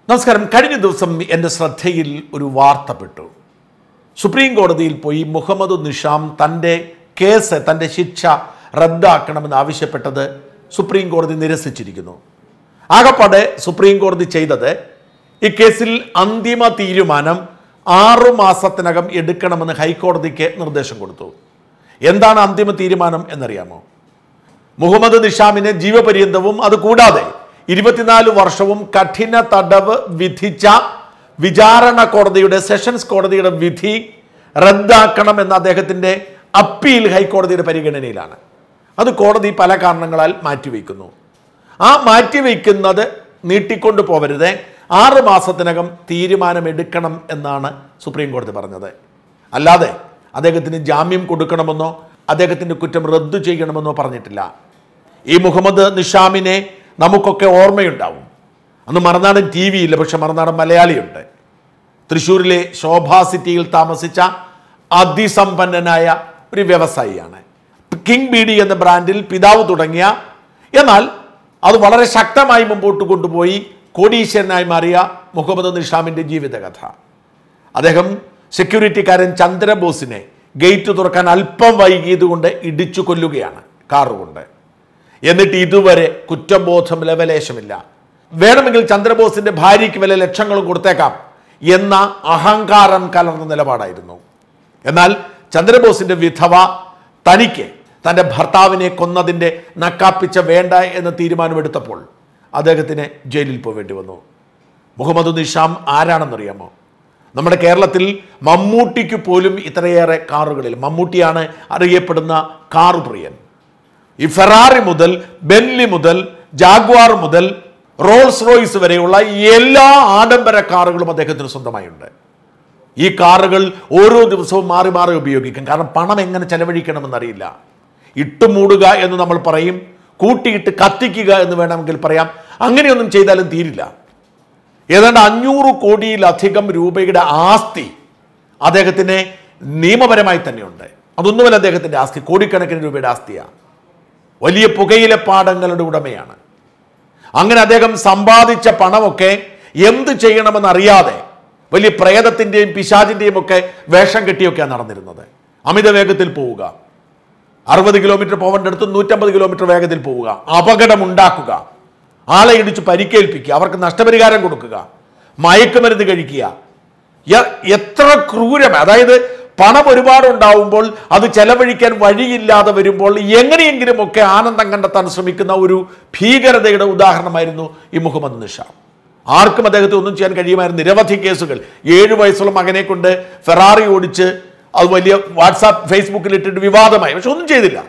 നമസ്കാരം കഴിഞ്ഞ ദിവസം എൻ്റെ ശ്രദ്ധയിൽ ഒരു വാർത്ത പെട്ടു സുപ്രീം കോടതിയിൽ പോയി മുഹമ്മദ് നിഷാം തൻ്റെ കേസ് തൻ്റെ ശിക്ഷ റദ്ദാക്കണമെന്ന് ആവശ്യപ്പെട്ടത് സുപ്രീം കോടതി നിരസിച്ചിരിക്കുന്നു ആകപ്പാടെ സുപ്രീം കോടതി ചെയ്തത് ഈ കേസിൽ അന്തിമ തീരുമാനം ആറു മാസത്തിനകം എടുക്കണമെന്ന് ഹൈക്കോടതിക്ക് നിർദ്ദേശം കൊടുത്തു എന്താണ് അന്തിമ തീരുമാനം എന്നറിയാമോ മുഹമ്മദ് നിഷാമിനെ ജീവപര്യന്തവും അത് കൂടാതെ ഇരുപത്തിനാല് വർഷവും കഠിന തടവ് വിധിച്ച വിചാരണ കോടതിയുടെ സെഷൻസ് കോടതിയുടെ വിധി റദ്ദാക്കണമെന്ന അദ്ദേഹത്തിൻ്റെ അപ്പീൽ ഹൈക്കോടതിയുടെ പരിഗണനയിലാണ് അത് കോടതി പല കാരണങ്ങളാൽ മാറ്റിവെക്കുന്നു ആ മാറ്റിവെക്കുന്നത് നീട്ടിക്കൊണ്ടു പോവരുത് ആറ് മാസത്തിനകം തീരുമാനമെടുക്കണം എന്നാണ് സുപ്രീം കോടതി പറഞ്ഞത് അല്ലാതെ അദ്ദേഹത്തിന് ജാമ്യം കൊടുക്കണമെന്നോ അദ്ദേഹത്തിൻ്റെ കുറ്റം റദ്ദു ചെയ്യണമെന്നോ പറഞ്ഞിട്ടില്ല ഈ മുഹമ്മദ് നിഷാമിനെ നമുക്കൊക്കെ ഓർമ്മയുണ്ടാവും അന്ന് മറുനാടൻ ടി വി ഇല്ല പക്ഷെ മറുനാടൻ മലയാളിയുണ്ട് തൃശ്ശൂരിലെ ശോഭാ സിറ്റിയിൽ താമസിച്ച അതിസമ്പന്നനായ ഒരു വ്യവസായിയാണ് കിങ് ബി ഡി എന്ന ബ്രാൻഡിൽ പിതാവ് തുടങ്ങിയ എന്നാൽ അത് വളരെ ശക്തമായി മുമ്പോട്ട് കൊണ്ടുപോയി കോടീശ്വരനായി മാറിയ മുഹമ്മദ് നിഷാമിൻ്റെ ജീവിതകഥ അദ്ദേഹം സെക്യൂരിറ്റിക്കാരൻ ചന്ദ്രബോസിനെ ഗേറ്റ് തുറക്കാൻ അല്പം വൈകിയതുകൊണ്ട് ഇടിച്ചു കൊല്ലുകയാണ് കാറുകൊണ്ട് എന്നിട്ട് ഇതുവരെ കുറ്റബോധം ലവലേശമില്ല വേണമെങ്കിൽ ചന്ദ്രബോസിന്റെ ഭാര്യയ്ക്ക് വല്ല ലക്ഷങ്ങളും കൊടുത്തേക്കാം എന്ന അഹങ്കാരം കലർന്ന നിലപാടായിരുന്നു എന്നാൽ ചന്ദ്രബോസിന്റെ വിധവ തനിക്ക് തൻ്റെ ഭർത്താവിനെ കൊന്നതിൻ്റെ നക്കാപ്പിച്ച വേണ്ട എന്ന തീരുമാനമെടുത്തപ്പോൾ അദ്ദേഹത്തിന് ജയിലിൽ പോവേണ്ടി വന്നു മുഹമ്മദ് നിഷാം ആരാണെന്നറിയാമോ നമ്മുടെ കേരളത്തിൽ മമ്മൂട്ടിക്ക് പോലും ഇത്രയേറെ കാറുകളിൽ മമ്മൂട്ടിയാണ് അറിയപ്പെടുന്ന കാറ് പ്രിയൻ ഈ ഫെറാറി മുതൽ ബെൻലി മുതൽ ജാഗ്വാർ മുതൽ റോൾസ് റോയ്സ് വരെയുള്ള എല്ലാ ആഡംബര കാറുകളും അദ്ദേഹത്തിന് സ്വന്തമായുണ്ട് ഈ കാറുകൾ ഓരോ ദിവസവും മാറി മാറി ഉപയോഗിക്കും കാരണം പണം എങ്ങനെ ചെലവഴിക്കണമെന്നറിയില്ല ഇട്ടുമൂടുക എന്ന് നമ്മൾ പറയും കൂട്ടിയിട്ട് കത്തിക്കുക എന്ന് വേണമെങ്കിൽ പറയാം അങ്ങനെയൊന്നും ചെയ്താലും തീരില്ല ഏതാണ്ട് അഞ്ഞൂറ് കോടിയിലധികം രൂപയുടെ ആസ്തി അദ്ദേഹത്തിന് നിയമപരമായി തന്നെയുണ്ട് അതൊന്നുമല്ല അദ്ദേഹത്തിൻ്റെ ആസ്തി കോടിക്കണക്കിന് രൂപയുടെ ആസ്തിയാണ് വലിയ പുകയില പാടങ്ങളുടെ ഉടമയാണ് അങ്ങനെ അദ്ദേഹം സമ്പാദിച്ച പണമൊക്കെ എന്ത് ചെയ്യണമെന്നറിയാതെ വലിയ പ്രേതത്തിൻ്റെയും പിശാചിൻ്റെയും ഒക്കെ വേഷം കെട്ടിയൊക്കെയാണ് നടന്നിരുന്നത് അമിത വേഗത്തിൽ പോവുക അറുപത് കിലോമീറ്റർ പോവേണ്ട അടുത്ത് നൂറ്റമ്പത് കിലോമീറ്റർ വേഗത്തിൽ പോവുക അപകടമുണ്ടാക്കുക ആളെ ഇടിച്ച് പരിക്കേൽപ്പിക്കുക അവർക്ക് നഷ്ടപരിഹാരം കൊടുക്കുക മയക്കുമരുന്ന് കഴിക്കുക യ- എത്ര ക്രൂരമാണ് അതായത് പണം ഒരുപാട് ഉണ്ടാവുമ്പോൾ അത് ചെലവഴിക്കാൻ വഴിയില്ലാതെ വരുമ്പോൾ എങ്ങനെയെങ്കിലും ഒക്കെ ആനന്ദം കണ്ടെത്താൻ ശ്രമിക്കുന്ന ഒരു ഭീകരതയുടെ ഉദാഹരണമായിരുന്നു ഈ മുഹമ്മദ് നിഷാം ആർക്കും അദ്ദേഹത്തെ ഒന്നും ചെയ്യാൻ കഴിയുമായിരുന്നു നിരവധി കേസുകൾ ഏഴു വയസ്സുള്ള മകനെ കൊണ്ട് ഫെറാറി ഓടിച്ച് അത് വലിയ വാട്സാപ്പ് ഫേസ്ബുക്കിൽ ഇട്ടിട്ട് വിവാദമായി പക്ഷെ ഒന്നും ചെയ്തില്ല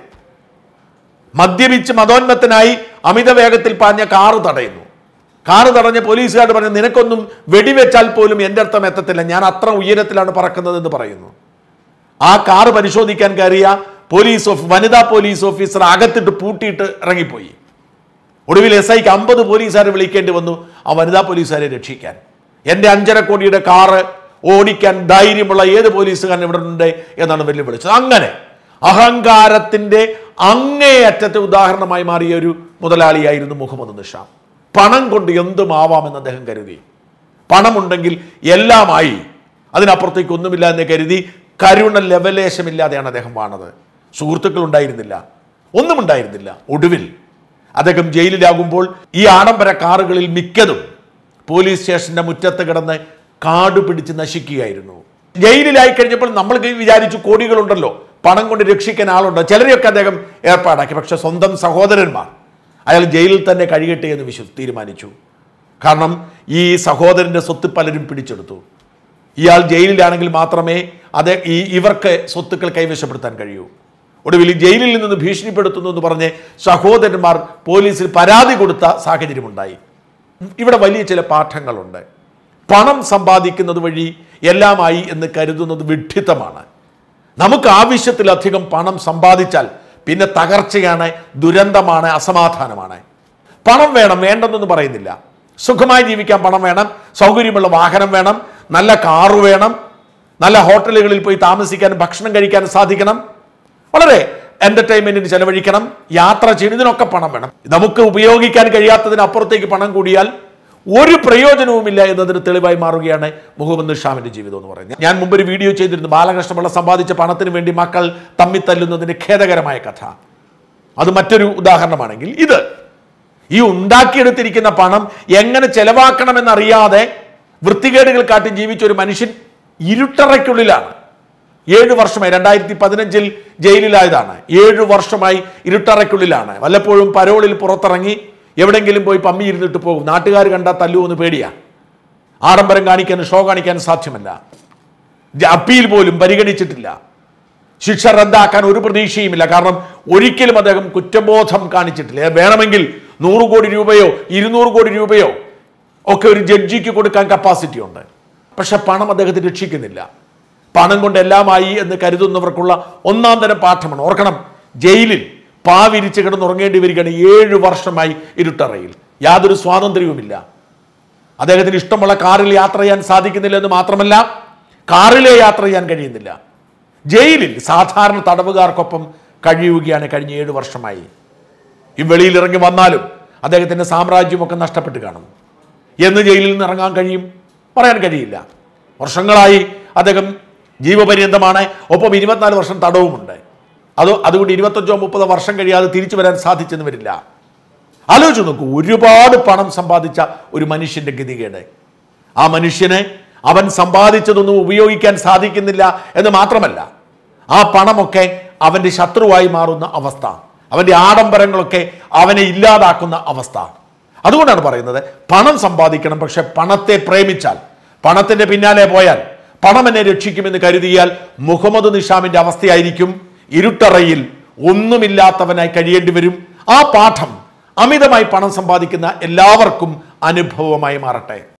മദ്യപിച്ച് മതോന്മത്തനായി അമിത വേഗത്തിൽ പാഞ്ഞ കാറ് തടയുന്നു കാറ് തടഞ്ഞ പോലീസുകാർ പറഞ്ഞു നിനക്കൊന്നും വെടിവെച്ചാൽ പോലും എൻ്റെ അർത്ഥം എത്തത്തില്ല ഞാൻ അത്ര ഉയരത്തിലാണ് പറക്കുന്നത് എന്ന് പറയുന്നു ആ കാറ് പരിശോധിക്കാൻ കയറിയ പോലീസ് ഓഫ് വനിതാ പോലീസ് ഓഫീസർ അകത്തിട്ട് പൂട്ടിയിട്ട് ഇറങ്ങിപ്പോയി ഒടുവിൽ എസ് ഐക്ക് അമ്പത് പോലീസുകാരെ വിളിക്കേണ്ടി വന്നു ആ വനിതാ പോലീസുകാരെ രക്ഷിക്കാൻ എൻ്റെ അഞ്ചര കോടിയുടെ കാറ് ഓടിക്കാൻ ധൈര്യമുള്ള ഏത് പോലീസുകാരൻ ഇവിടെ ഉണ്ട് എന്നാണ് വെല്ലുവിളിച്ചത് അങ്ങനെ അഹങ്കാരത്തിൻ്റെ അങ്ങേയറ്റത്തെ ഉദാഹരണമായി മാറിയ ഒരു മുതലാളിയായിരുന്നു മുഹമ്മദ് നിഷാം പണം കൊണ്ട് എന്തുമാവാമെന്ന് അദ്ദേഹം കരുതി പണമുണ്ടെങ്കിൽ എല്ലാമായി അതിനപ്പുറത്തേക്ക് ഒന്നുമില്ല എന്ന് കരുതി കരുണ ലവലേശമില്ലാതെയാണ് അദ്ദേഹം വാണത് സുഹൃത്തുക്കൾ ഉണ്ടായിരുന്നില്ല ഒന്നും ഉണ്ടായിരുന്നില്ല ഒടുവിൽ അദ്ദേഹം ജയിലിലാകുമ്പോൾ ഈ ആഡംബര കാറുകളിൽ മിക്കതും പോലീസ് സ്റ്റേഷന്റെ മുറ്റത്ത് കിടന്ന് കാട് പിടിച്ച് നശിക്കുകയായിരുന്നു ജയിലിലായി കഴിഞ്ഞപ്പോൾ നമ്മൾ വിചാരിച്ചു കോടികളുണ്ടല്ലോ പണം കൊണ്ട് രക്ഷിക്കാൻ ആളുണ്ട് ചിലരെയൊക്കെ അദ്ദേഹം ഏർപ്പാടാക്കി പക്ഷെ സ്വന്തം സഹോദരന്മാർ അയാൾ ജയിലിൽ തന്നെ കഴിയട്ടെ എന്ന് വിശ്വ തീരുമാനിച്ചു കാരണം ഈ സഹോദരന്റെ സ്വത്ത് പലരും പിടിച്ചെടുത്തു ഇയാൾ ജയിലിലാണെങ്കിൽ മാത്രമേ അത് ഈ ഇവർക്ക് സ്വത്തുക്കൾ കൈവശപ്പെടുത്താൻ കഴിയൂ ഒടുവിൽ ഈ ജയിലിൽ നിന്ന് ഭീഷണിപ്പെടുത്തുന്നു എന്ന് പറഞ്ഞ് സഹോദരന്മാർ പോലീസിൽ പരാതി കൊടുത്ത സാഹചര്യമുണ്ടായി ഇവിടെ വലിയ ചില പാഠങ്ങളുണ്ട് പണം സമ്പാദിക്കുന്നത് വഴി എല്ലാമായി എന്ന് കരുതുന്നത് വിഡ്ഢിത്തമാണ് നമുക്ക് ആവശ്യത്തിലധികം പണം സമ്പാദിച്ചാൽ പിന്നെ തകർച്ചയാണ് ദുരന്തമാണ് അസമാധാനമാണ് പണം വേണം വേണ്ടെന്നൊന്നും പറയുന്നില്ല സുഖമായി ജീവിക്കാൻ പണം വേണം സൗകര്യമുള്ള വാഹനം വേണം നല്ല കാറ് വേണം നല്ല ഹോട്ടലുകളിൽ പോയി താമസിക്കാനും ഭക്ഷണം കഴിക്കാനും സാധിക്കണം വളരെ എന്റർടൈൻമെന്റിന് ചെലവഴിക്കണം യാത്ര ചെയ്യണം ഇതിനൊക്കെ പണം വേണം നമുക്ക് ഉപയോഗിക്കാൻ കഴിയാത്തതിന് അപ്പുറത്തേക്ക് പണം കൂടിയാൽ ഒരു പ്രയോജനവുമില്ല എന്നതിന് തെളിവായി മാറുകയാണ് മുഹമ്മദ് ഷാമിന്റെ ജീവിതം എന്ന് പറയുന്നത് ഞാൻ മുമ്പ് ഒരു വീഡിയോ ചെയ്തിരുന്നു ബാലകൃഷ്ണപിള്ള സമ്പാദിച്ച പണത്തിന് വേണ്ടി മക്കൾ തമ്മിൽ തല്ലുന്നതിന്റെ ഖേദകരമായ കഥ അത് മറ്റൊരു ഉദാഹരണമാണെങ്കിൽ ഇത് ഈ ഉണ്ടാക്കിയെടുത്തിരിക്കുന്ന പണം എങ്ങനെ ചെലവാക്കണമെന്നറിയാതെ വൃത്തികേടുകൾ കാട്ടി ജീവിച്ച ഒരു മനുഷ്യൻ ഇരുട്ടറയ്ക്കുള്ളിലാണ് ഏഴു വർഷമായി രണ്ടായിരത്തി പതിനഞ്ചിൽ ജയിലിലായതാണ് ഏഴു വർഷമായി ഇരുട്ടറയ്ക്കുള്ളിലാണ് വല്ലപ്പോഴും പരോളിൽ പുറത്തിറങ്ങി എവിടെങ്കിലും പോയി പമ്മി ഇരുന്നിട്ട് പോകും നാട്ടുകാർ കണ്ടാൽ തല്ലുമെന്ന് പേടിയാ ആഡംബരം കാണിക്കാൻ ഷോ കാണിക്കാൻ സാധ്യമല്ല ജ- അപ്പീൽ പോലും പരിഗണിച്ചിട്ടില്ല ശിക്ഷ റദ്ദാക്കാൻ ഒരു പ്രതീക്ഷയുമില്ല കാരണം ഒരിക്കലും അദ്ദേഹം കുറ്റബോധം കാണിച്ചിട്ടില്ല വേണമെങ്കിൽ നൂറ് കോടി രൂപയോ ഇരുന്നൂറ് കോടി രൂപയോ ഒക്കെ ഒരു ജഡ്ജിക്ക് കൊടുക്കാൻ കപ്പാസിറ്റി ഉണ്ട് പക്ഷെ പണം അദ്ദേഹത്തെ രക്ഷിക്കുന്നില്ല പണം കൊണ്ട് എല്ലാമായി എന്ന് കരുതുന്നവർക്കുള്ള ഒന്നാം തരം പാഠമാണ് ഓർക്കണം ജയിലിൽ പാവിരിച്ച് കിടന്നുറങ്ങേണ്ടി വരികയാണ് ഏഴ് വർഷമായി ഇരുട്ടറയിൽ യാതൊരു സ്വാതന്ത്ര്യവുമില്ല അദ്ദേഹത്തിന് ഇഷ്ടമുള്ള കാറിൽ യാത്ര ചെയ്യാൻ സാധിക്കുന്നില്ല എന്ന് മാത്രമല്ല കാറിലെ യാത്ര ചെയ്യാൻ കഴിയുന്നില്ല ജയിലിൽ സാധാരണ തടവുകാർക്കൊപ്പം കഴിയുകയാണ് കഴിഞ്ഞ ഏഴ് വർഷമായി ഈ വെളിയിൽ ഇറങ്ങി വന്നാലും അദ്ദേഹത്തിന്റെ സാമ്രാജ്യമൊക്കെ നഷ്ടപ്പെട്ട് കാണും എന്ന് ജയിലിൽ നിന്ന് ഇറങ്ങാൻ കഴിയും പറയാൻ കഴിയില്ല വർഷങ്ങളായി അദ്ദേഹം ജീവപര്യന്തമാണ് ഒപ്പം ഇരുപത്തിനാല് വർഷം തടവുമുണ്ട് അത് അതുകൊണ്ട് ഇരുപത്തഞ്ചോ മുപ്പതോ വർഷം കഴിയാതെ തിരിച്ചു വരാൻ സാധിച്ചെന്ന് വരില്ല ആലോചിച്ച് നോക്കൂ ഒരുപാട് പണം സമ്പാദിച്ച ഒരു മനുഷ്യന്റെ ഗതികേട് ആ മനുഷ്യന് അവൻ സമ്പാദിച്ചതൊന്നും ഉപയോഗിക്കാൻ സാധിക്കുന്നില്ല എന്ന് മാത്രമല്ല ആ പണമൊക്കെ അവന്റെ ശത്രുവായി മാറുന്ന അവസ്ഥ അവന്റെ ആഡംബരങ്ങളൊക്കെ അവനെ ഇല്ലാതാക്കുന്ന അവസ്ഥ അതുകൊണ്ടാണ് പറയുന്നത് പണം സമ്പാദിക്കണം പക്ഷെ പണത്തെ പ്രേമിച്ചാൽ പണത്തിന്റെ പിന്നാലെ പോയാൽ പണം എന്നെ രക്ഷിക്കുമെന്ന് കരുതിയാൽ മുഹമ്മദ് നിഷാമിന്റെ അവസ്ഥയായിരിക്കും ഇരുട്ടറയിൽ ഒന്നുമില്ലാത്തവനായി കഴിയേണ്ടി വരും ആ പാഠം അമിതമായി പണം സമ്പാദിക്കുന്ന എല്ലാവർക്കും അനുഭവമായി മാറട്ടെ